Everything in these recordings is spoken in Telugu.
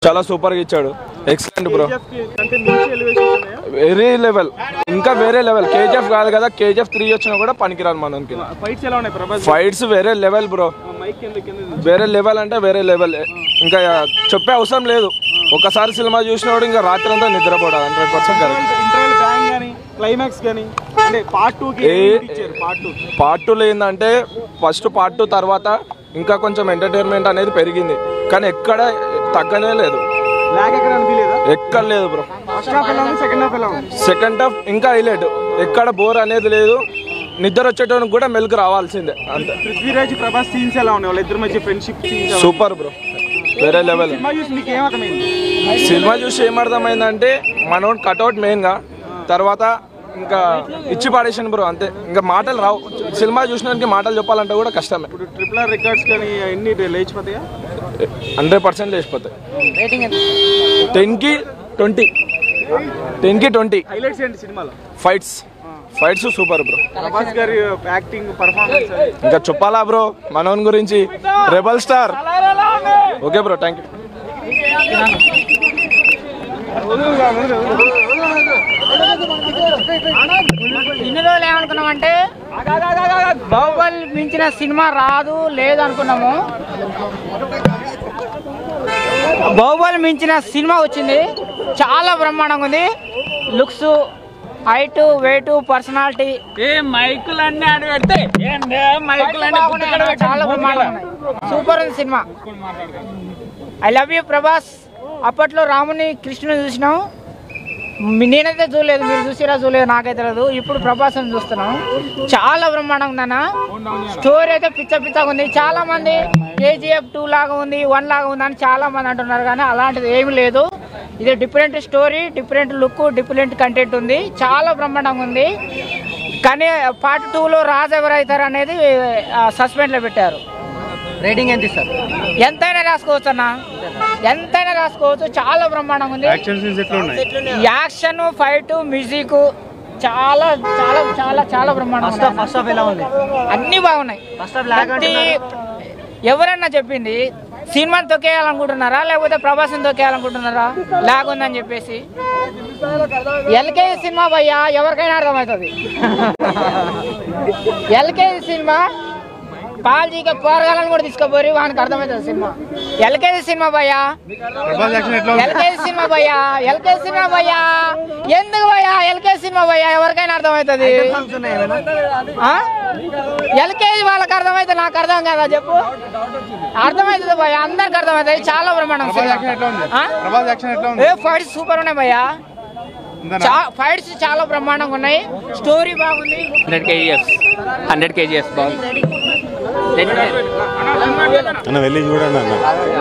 చాలా సూపర్గా ఇచ్చాడు ఎక్సలెంట్ బ్రో KGF కి అంటే మించి ఎలివేషన్స్ ఉన్నాయా వెరీ లెవెల్ ఇంకా వేరే లెవెల్ కేజీఎఫ్ కాదు కదా కేజీఎఫ్ త్రీ వచ్చినా కూడా పనికిరాదు మనకి ఫైట్స్ ఎలా ఉన్నాయి ప్రభాస్ ఫైట్స్ వేరే లెవెల్ బ్రో మైక్ కింద కింద వేరే లెవెల్ అంటే వేరే లెవెల్ ఇంకా చెప్పే అవసరం లేదు ఒకసారి సినిమా చూసినప్పుడు ఇంకా రాత్రి అంతా నిద్రపోవడం hundred percent correct interval bang కానీ క్లైమాక్స్ కానీ అంటే పార్ట్ టూ కి ఏ- ఇచ్చారు పార్ట్ టూ పార్ట్ టూలో ఏంటంటే ఫస్ట్ పార్ట్ టూ తర్వాత ఇంకా కొంచెం ఎంటర్టైన్మెంట్ అనేది పెరిగింది కానీ ఎక్కడ తగ్గనే లేదు లాగ్ ఎక్కడ అనిపించలేదా ఎక్కడ లేదు బ్రో ఫస్ట్ హాఫ్ ఎలా ఉంది సెకండ్ హాఫ్ ఎలా ఉంది సెకండ్ హాఫ్ ఇంకా హైలైట్ ఎక్కడ బోర్ అనేది లేదు నిద్ర వచ్చేటోనికి కూడా మెలకు రావాల్సిందే అంతే పృథ్వీరాజ్ ప్రభాస్ సీన్స్ ఎలా ఉన్నాయి వాళ్ళ ఇద్దరి మధ్య ఫ్రెండ్షిప్ సీన్స్ సూపర్ బ్రో వేరే లెవెల్ సినిమా చూసి మీకు ఏమర్థమైంది సినిమా చూసి ఏమర్థమైందంటే మనోడు కట్అవుట్ మెయిన్గా తర్వాత ఇంకా ఇచ్చి పాడేసాను బ్రో అంతే ఇంకా మాటలు రావు సినిమా చూసినానికి మాటలు చెప్పాలంటే కూడా కష్టమే ఇప్పుడు ట్రిపుల్ ఆర్ రికార్డ్స్ కానీ అన్ని లేచిపోతాయా హండ్రెడ్ పర్సెంట్ లేచిపోతాయి టెన్కి ట్వంటీ టెన్కి ట్వంటీ హైలైట్స్ ఏంటి సినిమాలో fights fights super bro Prabhas గారి యాక్టింగ్ పర్ఫార్మెన్స్ ఇంకా చెప్పాలా బ్రో మనోన్ గురించి rebel star okay bro thank you ఇన్ని రోజులు ఏమనుకున్నామంటే బాహుబలి మించిన సినిమా రాదు లేదు అనుకున్నాము బాహుబలి మించిన సినిమా వచ్చింది చాలా బ్రహ్మాండంగా ఉంది లుక్స్ హైట్ వెయిట్ పర్సనాలిటీ ఏ మైకులన్నీ ఆడ పెడితే ఏందే మైకులన్నీ గుర్తుకడ చాలా బ్రహ్మాండంగా ఉన్నాయి సూపర్ ఉంది సినిమా ఐ లవ్ యూ ప్రభాస్ అప్పట్లో రాముని కృష్ణుని చూసినాం మీ- నేనైతే చూడలేదు మీరు చూసిరా చూడలేదు నాకైతే తెలియదు ఇప్పుడు ప్రభాస్ని చూస్తున్నాం చాలా బ్రహ్మాండంగా ఉందన్న స్టోరీ అయితే పిచ్చ పిచ్చగా ఉంది చాలా మంది కేజీఎఫ్ టూ లాగా ఉంది వన్ లాగా ఉంది అని చాలా మంది అంటున్నారు కానీ అలాంటిది ఏమీ లేదు ఇది different story different look different content ఉంది చాలా బ్రహ్మాండంగా ఉంది కానీ పార్ట్ టూలో రాజు ఎవరైతారు అనేది సస్పెండ్లో పెట్టారు రేటింగ్ ఎంత ఇస్తారు ఎంతైనా రాసుకోవచ్చు అన్న ఎంతైనా రాసుకోవచ్చు చాలా బ్రహ్మాండంగా ఉంది యాక్షన్ సీన్స్ ఎట్లా ఉన్నాయి యాక్షన్ ఫైట్ మ్యూజిక్ చాలా చాలా చాలా చాలా బ్రహ్మాండంగా ఫస్ట్ హాఫ్ ఉంది. ఫస్ట్ హాఫ్ ఎలా ఉంది అన్ని బాగున్నాయి ఫస్ట్ హాఫ్ లాగ్ ప్రతి ఎవరన్నా చెప్పింది సినిమాని తొక్కేయాలనుకుంటున్నారా లేకపోతే ప్రభాసం తొక్కేయాలనుకుంటున్నారా లాగ్ ఉందని చెప్పేసి ఎల్కేజీ సినిమా భయ్యా ఎవరికైనా అర్థమవుతుంది ఎల్కేజీ సినిమా పాల్జీకి పోరగాలని కూడా తీసుకోపోయి వానికి అర్థమవుతుంది సినిమా ఎల్కేజీ సినిమా భయ్యా ఎల్కేజీ సినిమా భయ్యా ఎల్కేజీ సినిమా భయ్యా ఎందుకు భయ్యా ఎల్కేజీ సినిమా భయ్యా ఎవరికైనా అర్థమవుతుంది సాంగ్స్ ఉన్నాయి ఏమైనా ఎల్కేజీ వాళ్ళకి అర్థమైతే నాకు అర్థం కదా చెప్పు అర్థమవుతుంది భయ్య అందరికి అర్థమవుతుంది చాలా బ్రహ్మాండం ప్రభాస్ యాక్షన్ ఎట్లా ఉంది ఏ ఫైట్స్ సూపర్ ఉన్నాయి భయ్య ఫైట్స్ చాలా బ్రహ్మాండంగా ఉన్నాయి స్టోరీ బాగుంది హండ్రెడ్ కేజీఎఫ్ హండ్రెడ్ కేజీఎఫ్ బాగుంది అన్న వెళ్ళి చూడండి అన్న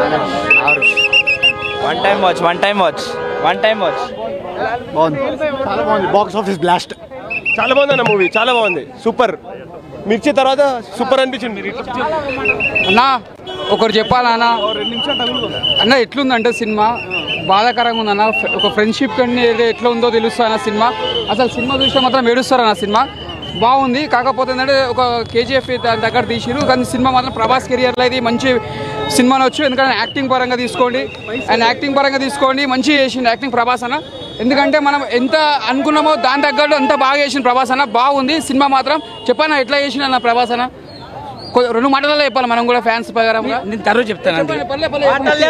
one time watch one time watch one time watch చాలా బాగుంది బాక్స్ ఆఫీస్ బ్లాస్ట్ చాలా బాగుంది అన్న మూవీ చాలా బాగుంది సూపర్ మిర్చి తర్వాత సూపర్ అనిపించింది అన్నా ఒకటి చెప్పాలన్నా అన్న ఎట్లుందంటే సినిమా బాధాకరంగా ఉందన్న ఫ్- ఒక ఫ్రెండ్షిప్ కన్నా ఎట్లా ఉందో తెలుస్తుంది అన్న సినిమా అసలు సినిమా చూస్తే మాత్రం ఏడుస్తారు అన్న సినిమా బాగుంది కాకపోతే ఏంటంటే ఒక కేజీఎఫ్ దాని దగ్గర తీసిరు కానీ సినిమా మాత్రం ప్రభాస్ కెరియర్లో ఇది మంచి సినిమా వచ్చు ఎందుకంటే యాక్టింగ్ పరంగా తీసుకోండి ఆయన యాక్టింగ్ పరంగా తీసుకోండి మంచి చేసిండు యాక్టింగ్ ప్రభాస్ అన్న ఎందుకంటే మనం ఎంత అనుకున్నామో దాని తగ్గట్టు అంత బాగా చేసిన ప్రభాస్ అన్న బాగుంది సినిమా మాత్రం చెప్పానా ఎట్లా చేసిన అన్న ప్రభాస్ అన్న కొ- రెండు మాటలలో చెప్పాలి మనం కూడా ఫ్యాన్స్ ప్రకారంగా నేను తరువు చెప్తాను అంతే. పర్లే, పర్లే, చెప్పండి.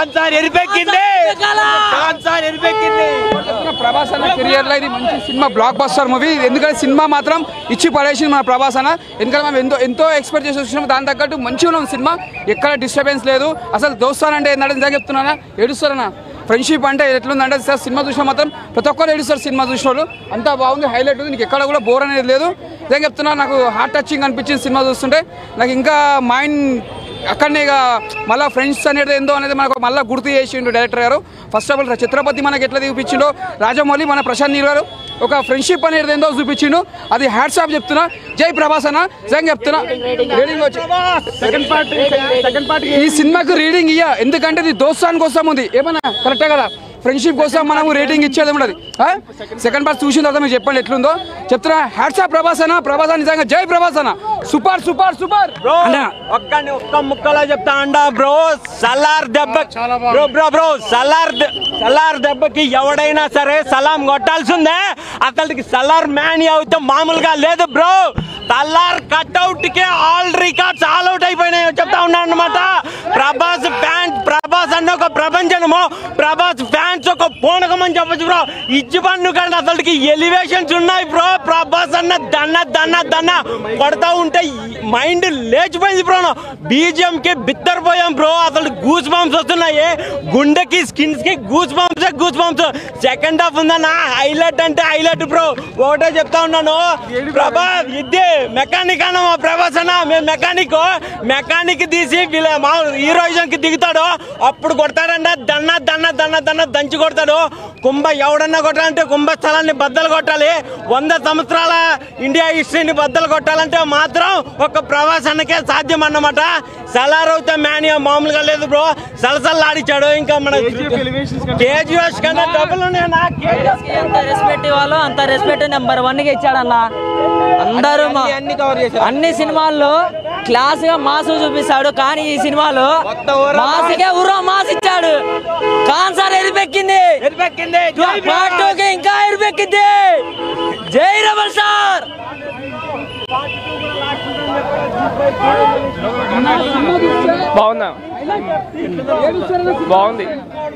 చెప్తున్నా, ప్రభాస్ అన్న కెరియర్ లో ఇది మంచి సినిమా బ్లాక్ బస్టర్ మూవీ ఎందుకంటే సినిమా మాత్రం ఇచ్చి పడేసింది మన ప్రభాస్ అన్న ఎందుకంటే మనం ఎంతో ఎంతో ఎక్స్పెక్ట్ చేసి వచ్చినాం దాని తగ్గట్టు మంచిగా ఉంది సినిమా ఎక్కడ డిస్టర్బెన్స్ లేదు అసలు దోస్తానంటే ఏంటంటే నిజంగా చెప్తున్నానా ఏడుస్తారన్నా ఫ్రెండ్షిప్ అంటే ఎట్లుందంటే సార్ సినిమా చూసినా మాత్రం ప్రతి ఒక్కరు ఏడుస్తారు సినిమా చూసిన వాళ్ళు అంతా బాగుంది హైలైట్ ఉంది నీకు ఎక్కడ కూడా బోర్ అనేది లేదు నిజంగా చెప్తున్నా నాకు హార్ట్ టచింగ్ అనిపించింది సినిమా చూస్తుంటే నాకు ఇంకా మైండ్ అక్కడనే ఇక మళ్ళీ ఫ్రెండ్స్ అనేది ఏందో అనేది మనకు మళ్ళీ గుర్తు చేసిండు డైరెక్టర్ గారు ఫస్ట్ ఆఫ్ ఆల్ ఛత్రపతి మనకి ఎట్లా చూపించిండో రాజమౌళి మన ప్రశాంత్ నీల్ గారు ఒక ఫ్రెండ్షిప్ అనేది ఏందో చూపించిండు అది హ్యాట్స్ ఆఫ్ చెప్తున్నా జై ప్రభాస్ అన్న నిజంగా చెప్తున్నా రీడింగ్ వచ్చి సెకండ్ పార్ట్ సెకండ్ పార్ట్ ఈ సినిమాకు రీడింగ్ ఇయ్య ఎందుకంటే ఇది దోస్తాన్ కోసం ఉంది ఏమన్నా కరెక్టే కదా ఫ్రెండ్షిప్ కోసం మనము రేటింగ్ ఇచ్చేది ఉండదు సెకండ్ పార్ట్ చూసిన తర్వాత మీరు చెప్పండి ఎట్లుందో చెప్తున్నా హ్యాట్సా ప్రభాస్ అన్న ప్రభాస్ అన్న నిజంగా జై ప్రభాస్ అన్న సూపర్ సూపర్ సూపర్ అన్న ఒక్క ఒక్క ముక్కలో చెప్తా అండా బ్రో సలార్ దెబ్బ బ్రో బ్రో బ్రో సలార్ దె- సలార్ దెబ్బకి ఎవడైనా సరే సలాం కొట్టాల్సిందే అతనికి సలార్ మ్యాన్ అవుతే మామూలుగా లేదు బ్రో సలార్ కట్అవుట్ కి ఆల్ రికార్డ్స్ ఆల్ అవుట్ అయిపోయినాయి చెప్తా ఉన్నాను అనమాట ప్రభాస్ ఫ్యాన్స్ ప్రభాస్ అన్న ఒక ప్రపంచము ప్రభాస్ ఫ్యాన్స్ ఒక పూనకం అని చెప్పచ్చు బ్రో ఇచ్చి పన్ను కానీ అసలుకి ఎలివేషన్స్ ఉన్నాయి బ్రో ప్రభాస్ అన్న దన్న దన్న దన్న కొడతా ఉంటే మైండ్ లేచిపోయింది బ్రో బీజిఎం కి బిత్తరపోయాం బ్రో అసలు గూస్ బంప్స్ వస్తున్నాయి గుండెకి స్కిన్స్ కి goose bumps goose bumps second half ఉందన్న హైలైట్ అంటే హైలైట్ బ్రో ఒకటే చెప్తా ఉన్నాను ప్రభాస్ ఇది మెకానిక్ అన్న మా ప్రభాస్ అన్న మేము మెకానిక్ మెకానిక్ తీసి వీళ్ళ మా హీరోయిజన్ కి దిగుతాడు అప్పుడు కొడతాడంట దన్న దన్న దన్న దన్న దంచి కొడతాడు కుంభ ఎవడన్నా కొట్టాలంటే కుంభస్థలాన్ని బద్దలు కొట్టాలి వంద సంవత్సరాల ఇండియా హిస్టరీని బద్దలు కొట్టాలంటే మాత్రం ఒక ప్రవాస్ అన్నకే సాధ్యం అన్నమాట సలారవుతా మ్యానియా మామూలుగా లేదు బ్రో సలసల్లాడిచ్చాడు ఇంకా మన కేజీఎస్ కన్నా డబ్బులు ఉన్నాయి నా KGF ఎంత రెస్పెక్ట్ ఇవ్వాలో అంత రెస్పెక్ట్ నెంబర్ వన్ కి ఇచ్చాడన్న అందరూ మా- అన్ని సినిమాల్లో క్లాస్ గా మాస్ చూపిస్తాడు కానీ ఈ సినిమాలో మాస్కే ఉర్రో మాస్ ఇచ్చాడు కాన్ సార్ ఎరిపెక్కింది పార్ట్ టూ కి ఇంకా ఎరిపెక్కింది జై రమల్ సార్ బాగుందా బాగుంది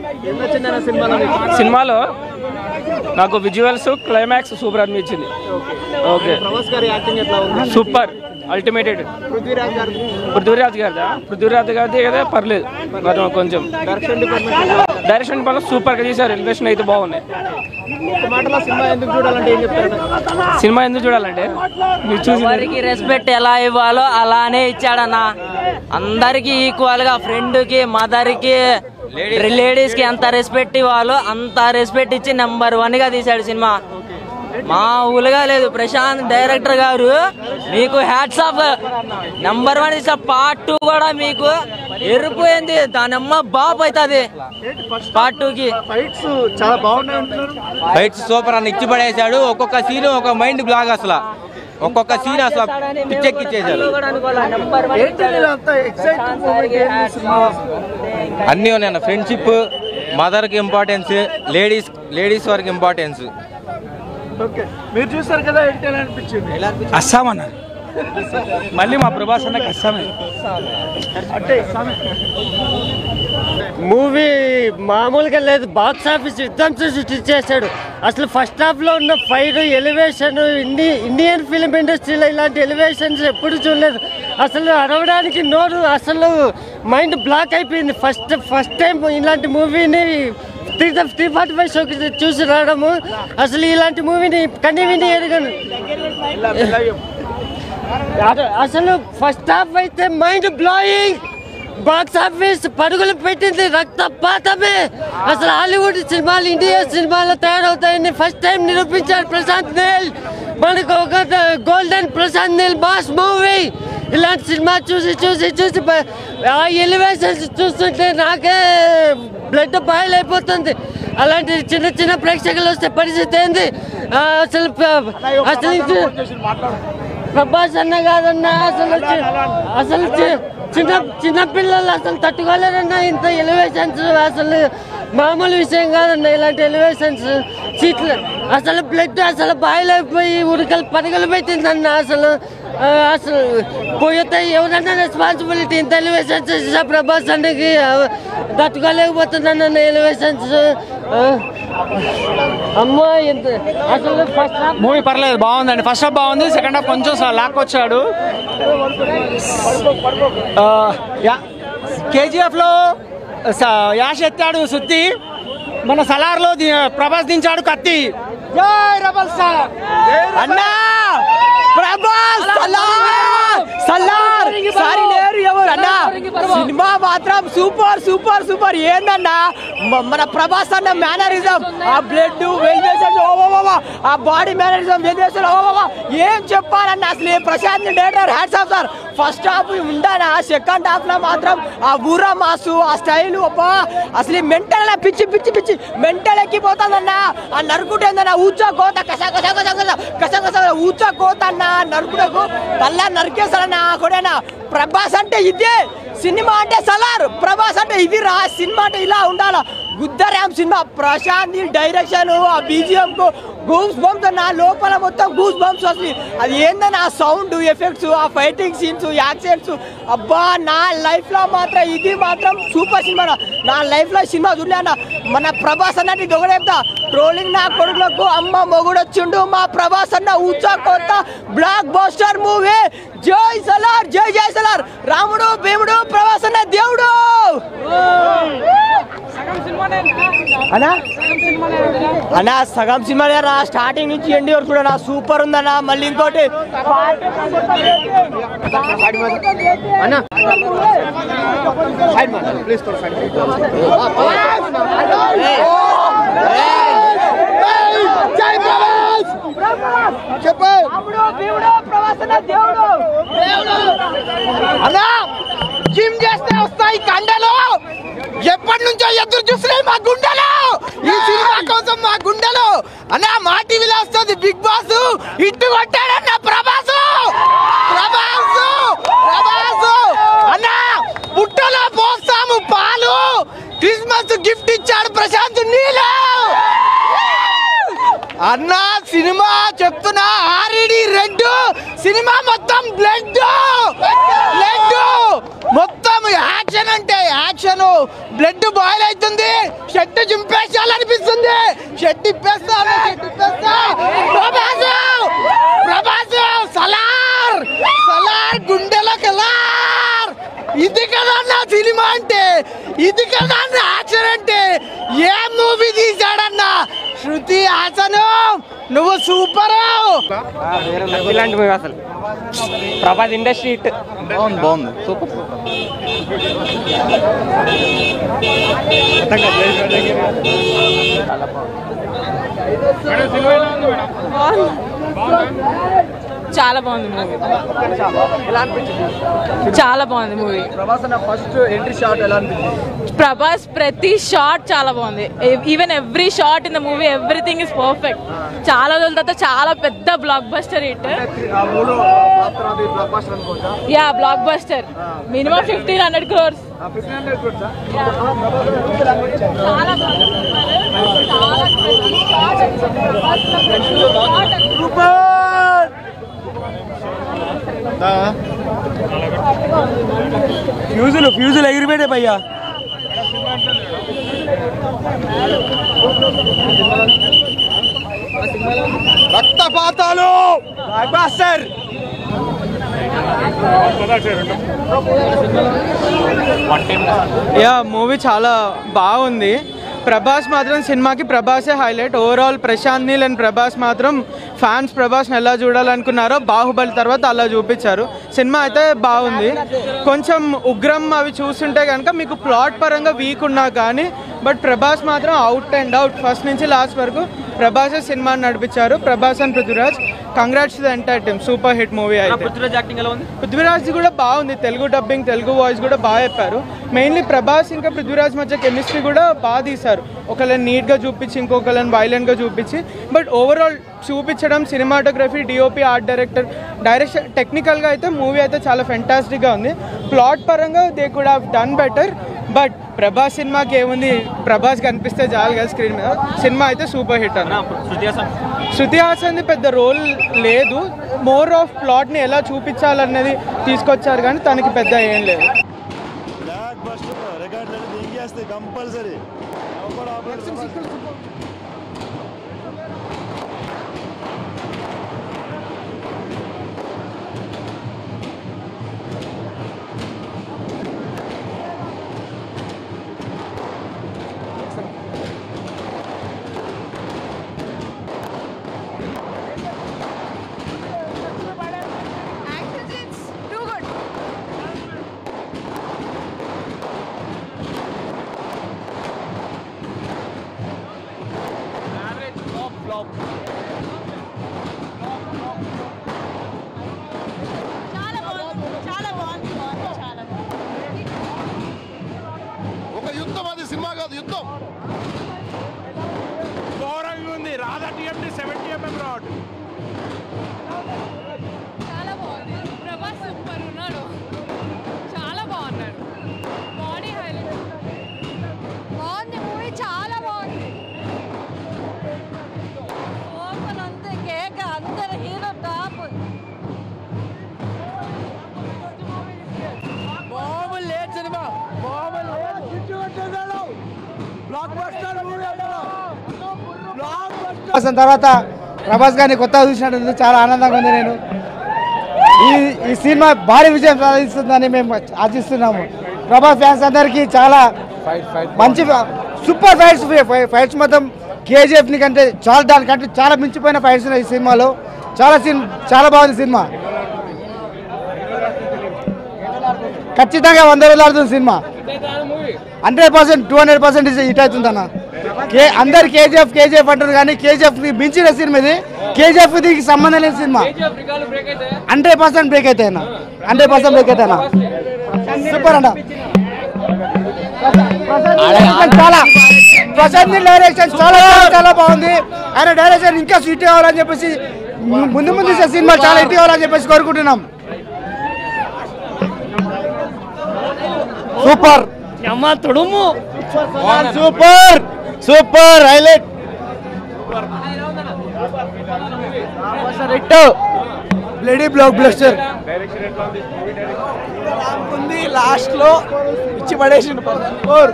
సినిమాలో నాకు విజువల్స్ క్లైమాక్స్ సూపర్ అనిపించింది ఓకే ప్రభాస్ గారి యాక్టింగ్ ఎట్లా ఉంది సూపర్ అల్టిమేటెడ్ పృథ్వీరాజ్ గారు పృథ్వీరాజ్ గారిదా పృథ్వీరాజ్ గారిది కదా పర్లేదు కొంచెం కొంచెం డైరెక్షన్ డిపార్ట్మెంట్ డైరెక్షన్ పనులు సూపర్ గా చేశారు ఎలివేషన్ అయితే బాగున్నాయి ఒక మాటలో సినిమా ఎందుకు చూడాలంటే ఏం చెప్తారు సినిమా ఎందుకు చూడాలంటే మీరు చూసి ఎవరికి రెస్పెక్ట్ ఎలా ఇవ్వాలో అలానే ఇచ్చాడన్న అందరికి ఈక్వల్ గా ఫ్రెండ్ కి మదర్ కి లేడీస్ కి ఎంత రెస్పెక్ట్ ఇవ్వాలో అంత రెస్పెక్ట్ ఇచ్చి నెంబర్ వన్ గా తీశాడు సినిమా మామూలుగా లేదు ప్రశాంత్ డైరెక్టర్ గారు మీకు హ్యాట్స్ ఆఫ్ నెంబర్ వన్ ఇచ్చా పార్ట్ టూ కూడా మీకు ఎరిపోయింది దాని అమ్మ బాబు అవుతుంది పార్ట్ టూ కి ఫైట్స్ చాలా బాగున్నాయి అంటున్నారు ఫైట్స్ సూపర్ అని ఇచ్చి పడేశాడు ఒక్కొక్క సీన్ ఒక మైండ్ బ్లాగ్ అసలు ఒక్కొక్క సీన్ అసలు పిచ్చెక్కిచ్చేశాడు అంత ఎక్సైటింగ్ మూమెంట్ ఏంటి సినిమా అన్నీ ఉన్నాయి ఫ్రెండ్షిప్ మదర్కి ఇంపార్టెన్స్ లేడీస్ లేడీస్ వరకు ఇంపార్టెన్స్ ఓకే మీరు చూసారు కదా ఎడిట్ ఎలా అనిపించింది అస్సాం అన్న మళ్ళీ మా ప్రభాస్ అన్నకి అస్సామే అంటే మూవీ మామూలుగా లేదు బాక్స్ ఆఫీస్ యుద్ధం సృష్టించేశాడు అసలు ఫస్ట్ హాఫ్ లో ఉన్న ఫైర్ ఎలివేషన్ ఇండి ఇండియన్ ఫిలిం ఇండస్ట్రీలో ఇలాంటి ఎలివేషన్స్ ఎప్పుడు చూడలేదు అసలు అరవడానికి నోరు అసలు మైండ్ బ్లాక్ అయిపోయింది ఫస్ట్ ఫస్ట్ టైం ఇలాంటి మూవీని త్రీ త్రీ ఫార్టీ ఫైవ్ షోకి చూసి రావడము అసలు ఇలాంటి మూవీని కనీ విని ఎరగను అస- అసలు ఫస్ట్ హాఫ్ అయితే మైండ్ బ్లోయింగ్ బాక్స్ ఆఫీస్ పరుగులు పెట్టింది రక్తపాతమే అసలు హాలీవుడ్ సినిమాలు ఇండియా సినిమాలు తయారవుతాయని ఫస్ట్ టైం నిరూపించారు ప్రశాంత్ నీల్ మనకు ఒక golden Prashanth Neel boss movie ఇలాంటి సినిమా చూసి చూసి చూసి ప- ఆ ఎలివేషన్స్ చూస్తుంటే నాకే బ్లడ్ బాయిల్ అయిపోతుంది అలాంటి చిన్న చిన్న ప్రేక్షకులు వస్తే పరిస్థితి ఏంది ఆ, అసలు ప- అసలు ఇది- ప్రభాస్ అన్న కాదన్నా అసలు చి- అసలు చి- చిన్న చిన్న పిల్లలు అసలు తట్టుకోలేరన్నా ఇంత ఎలివేషన్స్ అసలు మామూలు విషయం కాదన్న ఇలాంటి ఎలివేషన్స్ సీట్లు అసలు బ్లడ్ అసలు బాయిల్ అయిపోయి ఉడకలు పడగలు పెట్టిందన్న అసలు ఆ, అసలు పోయితే ఎవరన్నా రెస్పాన్సిబిలిటీ ఇంత ఎలివేషన్స్ ఇచ్చా ప్రభాస్ అన్నకి ఆ, తట్టుకోలేకపోతుందన్న ఎలివేషన్స్ అమ్మా ఎంత అసలు ఫస్ట్ మూవీ పర్లేదు బాగుందండి ఫస్ట్ హాఫ్ బాగుంది సెకండ్ హాఫ్ కొంచెం లాక్కొచ్చాడు కేజీఎఫ్ లో స- యాష్ ఎత్తాడు సుత్తి మన సలార్ లో ప్రభాస్ దించాడు కత్తి జై రబల్ సార్ అన్నా ప్రభాస్ సలార్ సలార్ సారీ లేరు ఎవరు సూపర్ అన్న సినిమా మాత్రం సూపర్ సూపర్ సూపర్ ఏందన్నా మ- మన ప్రభాస్ అన్న మేనరిజం ఆ బ్లడ్ వెల్వేషన్ ఆ బాడీ మేనరిజం వెల్వేషన్ ఏం చెప్పాలన్న అసలు ఈ Prashanth director hats off sir first half ఉండానా సెకండ్ హాఫ్ లో మాత్రం ఆ ఊర మాసు ఆ స్టైల్ అబ్బా అసలు ఈ మెంటల్ పిచ్చి పిచ్చి పిచ్చి మెంటల్ ఎక్కిపోతుందన్న ఆ నరుకుటేందన్న ఊచా కోత కస కస కస కస కస కస ఊచా కోత అన్న నరుకుటకు తల్ల నరికేస్తాడన్న కొడేనా ప్రభాస్ అంటే ఇదే సినిమా అంటే సలార్ ప్రభాస్ అంటే ఇది రా సినిమా అంటే ఇలా ఉండాలా గుద్దరామ్ సినిమా ప్రశాంత్ డైరెక్షన్ ఆ బీజిఎం కు గూస్ బంప్స్ అన్న లోపల మొత్తం గూస్ బంప్స్ వస్తుంది అది ఏందన్న ఆ సౌండ్ ఎఫెక్ట్స్ ఆ ఫైటింగ్ సీన్స్ యాక్సిడెంట్స్ అబ్బా నా లైఫ్ లో మాత్రం ఇది మాత్రం సూపర్ సినిమా రా. నా లైఫ్ లో సినిమా చూడలేనా మన ప్రభాస్ అన్నది దొగడేపుతా ట్రోలింగ్ నా కొడుకులకు అమ్మ మొగుడు వచ్చిండు మా ప్రభాస్ అన్న ఊచా కొత్త బ్లాక్ బస్టర్ మూవీ జై సలార్ జై జై సలార్ రాముడు భీముడు ప్రభాస్ అన్న దేవుడు అన్నా అన్నా సగం సినిమా రా స్టార్టింగ్ నుంచి ఎండి వరకు కూడా నా సూపర్ ఉందన్నా మళ్ళీ ఇంకోటి అన్నా చెప్పు అన్నా జిమ్ చేస్తే వస్తాయి కండలు ఎప్పటి నుంచో ఎదురు చూస్తున్నాయి మా గుండెలు ఈ సినిమా కోసం మా గుండెలు అన్నా మా టీవీలో వస్తుంది బిగ్ బాస్ ఇట్టు కొట్టాడన్న ప్రభాస్ ప్రభాస్ ప్రభాస్ అన్నా పుట్టలో పోస్తాము పాలు క్రిస్మస్ గిఫ్ట్ ఇచ్చాడు ప్రశాంత్ నీళ్ళు అన్నా సినిమా చెప్తున్నా ఆర్ఈడి రెడ్ సినిమా మొత్తం బ్లడ్ బ్లడ్ మొత్తం యాక్షన్ అంటే యాక్షన్ బ్లడ్ బాయిల్ అవుతుంది షర్ట్ చింపేసాలనిపిస్తుంది షర్ట్ ఇప్పేస్తాను షర్ట్ ఇప్పేస్తా ప్రభాస్ ప్రభాస్ సలార్ సలార్ గుండెల కలార్ ఇది కదా నా సినిమా అంటే ఇది కదా నా యాక్షన్ అంటే ఏ మూవీ తీసాడన్నా శృతి హాసను నువ్వు సూపర్ ఇలాంటి మూవీ అసలు ప్రభాస్ ఇండస్ట్రీ హిట్ బాగుంది బాగుంది సూపర్ చాలా బాగుంది మూవీ చాలా బాగుంది మూవీ ప్రభాస్ అన్న ఫస్ట్ ఎంట్రీ షాట్ ఎలా అనిపించింది ప్రభాస్ ప్రతి షాట్ చాలా బాగుంది even every shot in the movie everything is perfect చాలా రోజుల తర్వాత చాలా పెద్ద బ్లాక్ బస్టర్ హిట్ ఆ మూడు తర్వాత బ్లాక్ బాస్టర్ అనుకుంటా yeah blockbuster minimum fifteen hundred crores ఆ ఫిఫ్టీన్ హండ్రెడ్ కూడా చాలా బాగుంది చాలా ప్రతి shot అసలు ప్రభాస్ లో ప్రతి shot అసలు ఫ్యూజులు ఫ్యూజులు ఎగిరిపోయాయి భయ్యా రక్తపాతాలు బాస్టర్ యా మూవీ చాలా బాగుంది ప్రభాస్ మాత్రం సినిమాకి ప్రభాసే highlight overall Prashanth Neel and Prabhas మాత్రం ఫ్యాన్స్ ప్రభాస్ని ఎలా చూడాలనుకున్నారో బాహుబలి తర్వాత అలా చూపించారు సినిమా అయితే బాగుంది కొంచెం ఉగ్రం అవి చూస్తుంటే కనుక మీకు ప్లాట్ పరంగా వీక్ ఉన్నా కానీ బట్ ప్రభాస్ మాత్రం అవుట్ అండ్ అవుట్ ఫస్ట్ నుంచి లాస్ట్ వరకు ప్రభాసే సినిమాని నడిపించారు Prabhas and Prithviraj congrats the entire team super hit movie అయితే పృథ్వీరాజ్ యాక్టింగ్ ఎలా ఉంది పృథ్వీరాజ్ కూడా బాగుంది తెలుగు డబ్బింగ్ తెలుగు వాయిస్ కూడా బాగా చెప్పారు మెయిన్లీ ప్రభాస్ ఇంకా పృథ్వీరాజ్ మధ్య కెమిస్ట్రీ కూడా బాగా తీశారు ఒకళ్ళని నీట్గా చూపించి ఇంకొకళ్ళని వైలెంట్గా చూపించి బట్ ఓవరాల్ చూపించడం cinematography DOP art director direction టెక్నికల్గా అయితే మూవీ అయితే చాలా ఫెంటాస్టిక్గా ఉంది ప్లాట్ పరంగా they could have done better but Prabhas సినిమాకి ఏముంది ప్రభాస్ కనిపిస్తే చాలు కదా స్క్రీన్ మీద సినిమా అయితే సూపర్ హిట్ అన్న శృతి హాసన్ది పెద్ద రోల్ లేదు మోర్ ఆఫ్ ప్లాట్ని ఎలా చూపించాలన్నది తీసుకొచ్చారు కానీ తనకి పెద్ద ఏం లేదు బ్లాక్ బస్టర్ రికార్డులు దింగేస్తే కంపల్సరీ చాలా బాగుంది చాలా బాగుంది బాగుంది చాలా ఒక యుద్ధం అది సినిమా కాదు యుద్ధం ఘోరంగా ఉంది రాధా టీఎండి సెవెంటీ ఎంఎం రాడ్ చాలా బాగుంది ప్రభాస్ సూపర్ ఉన్నాడు చాలా బాగున్నాడు బాడీ హైలైట్ బాగుంది మూవీ చాలా బాగుంది ఓపెన్ అంతే కేక అందరు హీరో టాప్ మామూలు లేదు సినిమా మామూలు లేదు చిట్టు కొట్టేశాడు blockbuster movie blockbuster తర్వాత ప్రభాస్ గారిని కొత్తగా చూసినట్టు చాలా ఆనందంగా ఉంది నేను ఈ ఈ సినిమా భారీ విజయం సాధిస్తుందని మేము ఆశిస్తున్నాము ప్రభాస్ ఫ్యాన్స్ అందరికీ చాలా మంచి సూపర్ ఫైట్స్ ఫైట్స్ మొత్తం కేజీఎఫ్ ని కంటే చాలా దానికంటే చాలా మించిపోయిన ఫైట్స్ ఉన్నాయి ఈ సినిమాలో చాలా సిన్ చాలా బాగుంది సినిమా ఖచ్చితంగా వంద వేలు ఆడుతుంది సినిమా hundred percent two hundred percent hit అవుతుంది అన్న కే అందరు కేజీఎఫ్ కేజీఎఫ్ అంటారు కానీ కేజీఎఫ్ మించిన సినిమా ఇది కేజీఎఫ్ దీనికి సంబంధం లేని సినిమా హండ్రెడ్ పర్సెంట్ బ్రేక్ అయితే అన్న హండ్రెడ్ పర్సెంట్ బ్రేక్ అయితే అన్న సూపర్ అన్న చాలా ప్రశాంత్ డైరెక్షన్ చాలా చాలా బాగుంది ఆయన డైరెక్షన్ ఇంకా స్వీట్ కావాలని చెప్పేసి ముందు ముందు తీసే సినిమా చాలా హిట్ కావాలని చెప్పేసి కోరుకుంటున్నాం సూపర్ అమ్మ తుడుము super super highlight bloody blockbuster ఉంది లాస్ట్ లో ఇచ్చి పడేసిండు super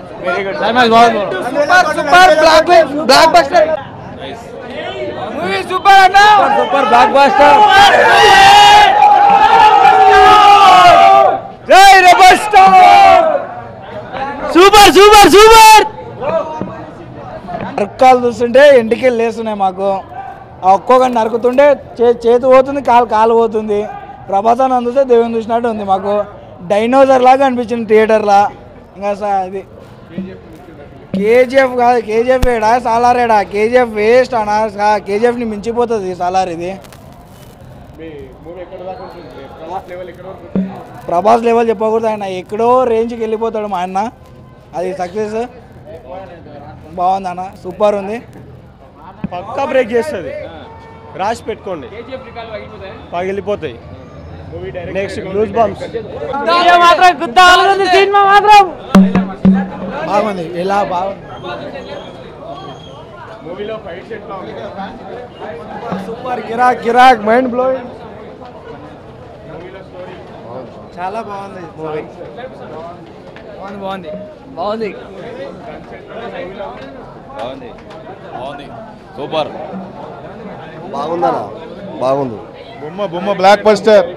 super block blockbuster movie super అన్న సూపర్ బ్లాక్ బస్టర్ జై rebel star super super super నరకాలు చూస్తుంటే ఇంటికి లేస్తున్నాయి మాకు ఆ ఒక్కొక్కటి నరుకుతుంటే చే చేతి పోతుంది కాలు కాలు పోతుంది ప్రభాసాన్ని అందుతే దేవుని చూసినట్టు ఉంది మాకు డైనోజర్ లాగా అనిపించింది థియేటర్లా ఇంకా స- ఇది కేజీఎఫ్ కాదు కేజీఎఫ్ ఏడా సాలార్ ఏడా కేజీఎఫ్ వేస్ట్ అనా కేజీఎఫ్ని మించిపోతుంది సాలార్ ఇది ప్రభాస్ లెవెల్ చెప్పకూడదు ఆయన ఎక్కడో రేంజ్కి వెళ్ళిపోతాడు మా అన్న అది సక్సెస్ బాగుంది అన్న సూపర్ ఉంది పక్కా బ్రేక్ చేస్తుంది రాసి పెట్టుకోండి పగిలిపోతాయి నెక్స్ట్ గ్లూజ్ బాంబ్స్ మాత్రం గుద్దాలి సినిమా మాత్రం బాగుంది ఎలా బాగుంది సూపర్ కిరాక్ కిరాక్ మైండ్ బ్లోయింగ్ చాలా బాగుంది మూవీ బాగుంది బాగుంది బాగుంది బాగుంది బాగుంది సూపర్ బాగుందనా బాగుంది బొమ్మ బొమ్మ బ్లాక్ బస్టర్